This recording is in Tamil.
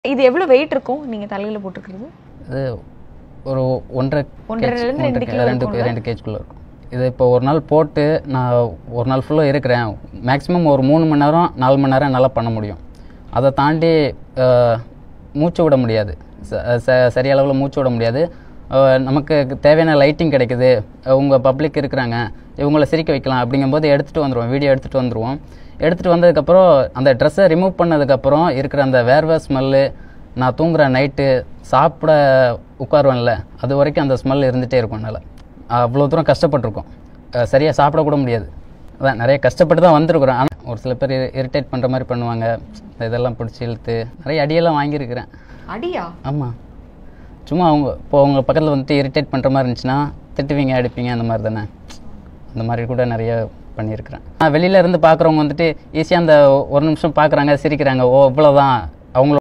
இது எவ்வளவு வெயிட் இருக்கும் நீங்க தலையில போட்டுக்கிறது இது ஒரு ஒன்றரை ஒன்றரைல இருந்து ரெண்டு kg, கிலோ ரெண்டு இருக்கும்ல? ரெண்டு கேஜ்குள்ளே இருக்கும் இது இப்போ ஒரு நாள் போட்டு நான் ஒரு நாள் ஃபுல்லாக இருக்கிறேன் மேக்ஸிமம் ஒரு மூணு மணி நேரம் நாலு மணி நேரம் நல்லா பண்ண முடியும் அதை தாண்டி அஹ், மூச்சு விட முடியாது ச- ச- சரிய அளவில் மூச்சு விட முடியாது அஹ், நமக்கு தேவையான லைட்டிங் கிடைக்குது உங்கள் பப்ளிக் இருக்கிறாங்க இவங்கள சிரிக்க வைக்கலாம் அப்படிங்கும்போது எடுத்துகிட்டு வந்துடுவோம் வீடியோ எடுத்துகிட்டு வந்துடுவோம் எடுத்துகிட்டு வந்ததுக்கப்புறம் அந்த ட்ரெஸ்ஸை ரிமூவ் பண்ணதுக்கப்புறம் இருக்கிற அந்த வேர்வை ஸ்மெல்லு நான் தூங்குற நைட்டு சாப்பிட உட்காருவேன்ல அது வரைக்கும் அந்த ஸ்மெல் இருந்துகிட்டே இருக்கும் என்னால் அவ்வளோ தூரம் கஷ்டப்பட்டிருக்கோம் சரியாக சாப்பிடக்கூட முடியாது அதான் நிறைய கஷ்டப்பட்டு தான் வந்திருக்கிறோம் ஆனால் ஒரு சில பேர் இரிட்டேட் பண்ணுற மாதிரி பண்ணுவாங்க இதெல்லாம் பிடிச்சி இழுத்து நிறைய அடியெல்லாம் வாங்கியிருக்கிறேன் அடியா ஆமாம் சும்மா அவங்க இப்போ அவங்க பக்கத்தில் வந்துட்டு இரிட்டேட் பண்ணுற மாதிரி இருந்துச்சுன்னா திட்டுவீங்க அடிப்பீங்க அந்த மாதிரி தானே அந்த மாதிரி கூட நிறைய பண்ணியிருக்கிறேன் நான் வெளியில இருந்து பார்க்குறவங்க வந்துட்டு ஈஸியாக அந்த ஒரு நிமிஷம் பார்க்குறாங்க சிரிக்கிறாங்க ஓ இவ்வளோதான் அவங்களோட